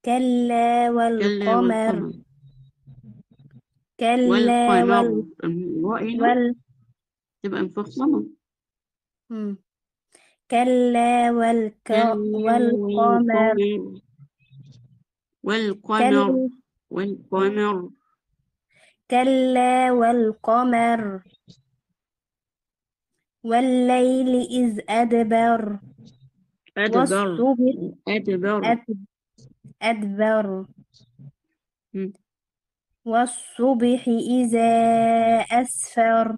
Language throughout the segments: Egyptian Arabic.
كلا كلا والقمر والقمر كلا وال والقمر الواو هنا وال تبقى مفخمة مم. كلا والك كلا والقمر والقمر كلا والقمر كلا والقمر والليل إذ أدبر أدبر والصبح أدبر أد- أدبر مم. والصبح إذا أسفر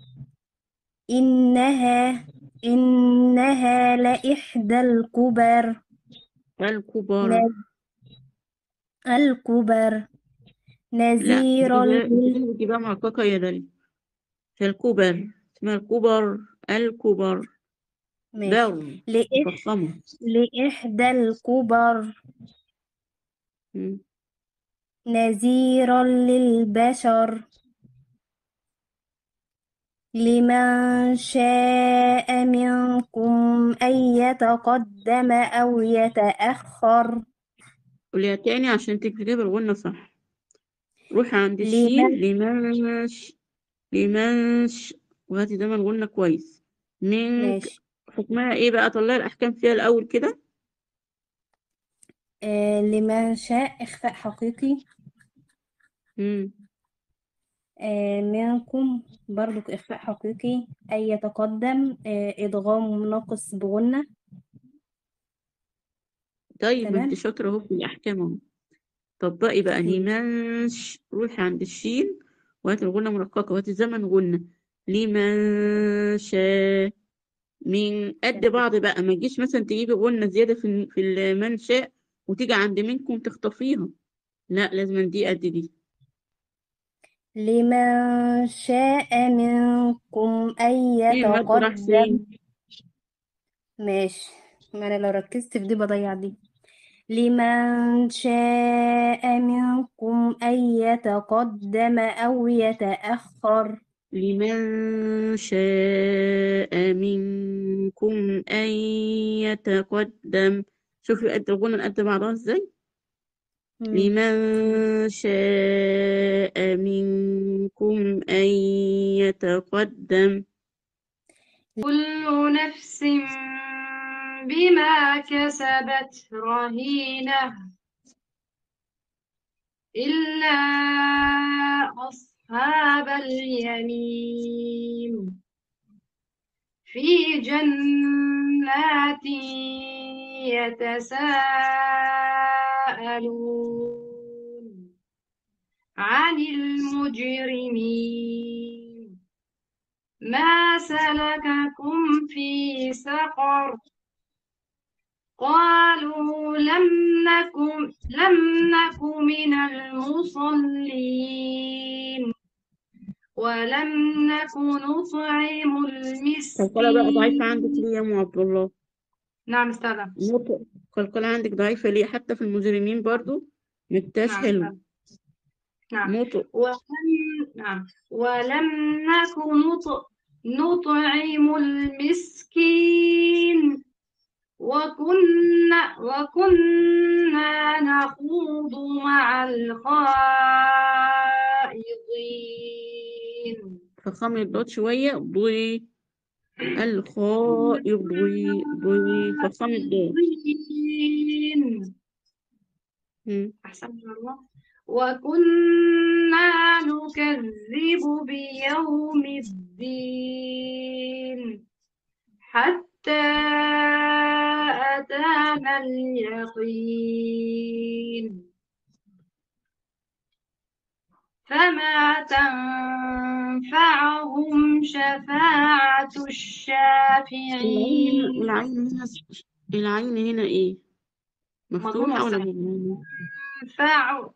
إنها إنها لإحدى الكبر الكبر ن- الكبر لا نذيرا بتجيبها لل بتجيبها بتجيبها محققة يا دالي في الكبر اسمها الكبر الكبر ماشي بر لإح مفخمة لإحدى الكبر مم. نذيرا للبشر لمن شاء منكم أن يتقدم أو يتأخر قوليها تاني عشان تكتبي الغنة صح روح عند الشين لمن لمنش لمنش وهاتي دايما الغنة كويس منك ماشي حكمها ايه بقى طلعي الأحكام فيها الأول كده آه لمن شاء إخفاء حقيقي مم. آه منكم برضو إخفاء حقيقي أن يتقدم آه إدغام ناقص بغنة طيب ما انت تمام شاطرة اهو في الأحكام اهو طبقي بقى ماشي لمنش روحي عند الشين وهاتي الغنة مرققة وهاتي زمن غنة لمن شاء من قد تمام بعض بقى ما تجيش مثلا تجيبي غنة زيادة في في المنشاء وتيجي عند منكم تخطفيها لا لازم دي قد دي لمن شاء منكم أن فين المد راح يتقدم فين ماشي ما أنا لو ركزت في دي بضيع دي لمن شاء منكم أن يتقدم أو يتأخر لمن شاء منكم أن يتقدم شوفي قد الغنى قد بعضها ازاي مم. لمن شاء منكم أن يتقدم كل نفس بما كسبت رهينة إلا أصحاب اليمين في جنات يتساءلون عن المجرمين ما سلككم في سقر قالوا لم نكن لم نك من المصلين ولم نك نطعم قلقلة بقى ضعيفة عندك المسكين ليه يا أم عبد الله نعم استاذة نطق قلقلة عندك ضعيفة ليه حتى في المجرمين برضو مكتاش نعم حلو استاذة نعم نطق ولم نعم ولم نك نط- نطعم المسكين وكنا وكنا نخوض مع الخائضين فخامي الضاد شوية ضي الخائر ضي ضي فخامي الضاد الخائضين مم. أحسن الله وكنا نكذب بيوم الدين حتى أتانا اليقين فما تنفعهم شفاعة العين الشافعين هنا العين هنا العين هنا ايه مضمومة مفتوحة ولا الصحيح مضمومة تنفع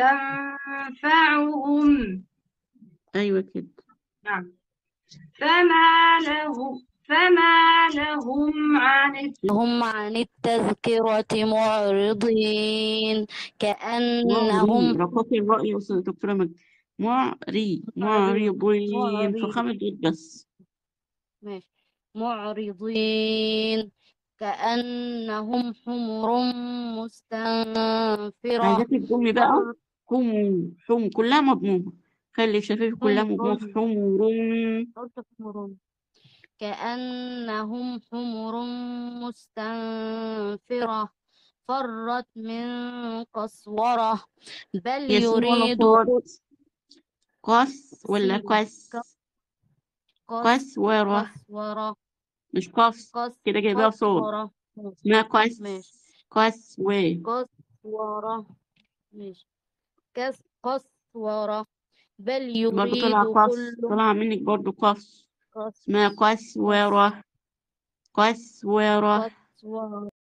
تنفعهم ايوه كده نعم فما له فما لهم عن هم عن التذكرة معرضين معري كأنهم رقاقي الرأي يا أستاذ دكتورة مجد معري معرض معرضين معرض فخامة الضاد بس ماشي معرضين كأنهم حمر مستنفرة عايزاك تقومي بقى حم حم كلها مضمومة خلي الشفايف كلها مضمومة في حمر قلت حمر كأنهم حمر مستنفرة فرت من قسورة بل هي سين ولا يريد صاد قص ولا سين. قص قسورة قسورة مش قفص قس كده جايبها صوت قسورة اسمها قص ماشي قسوة قسورة ماشي كس قسورة بل برضه يريد طلع قص كل طلع منك برضه قفص قس اسمها قسورة قسورة قسورة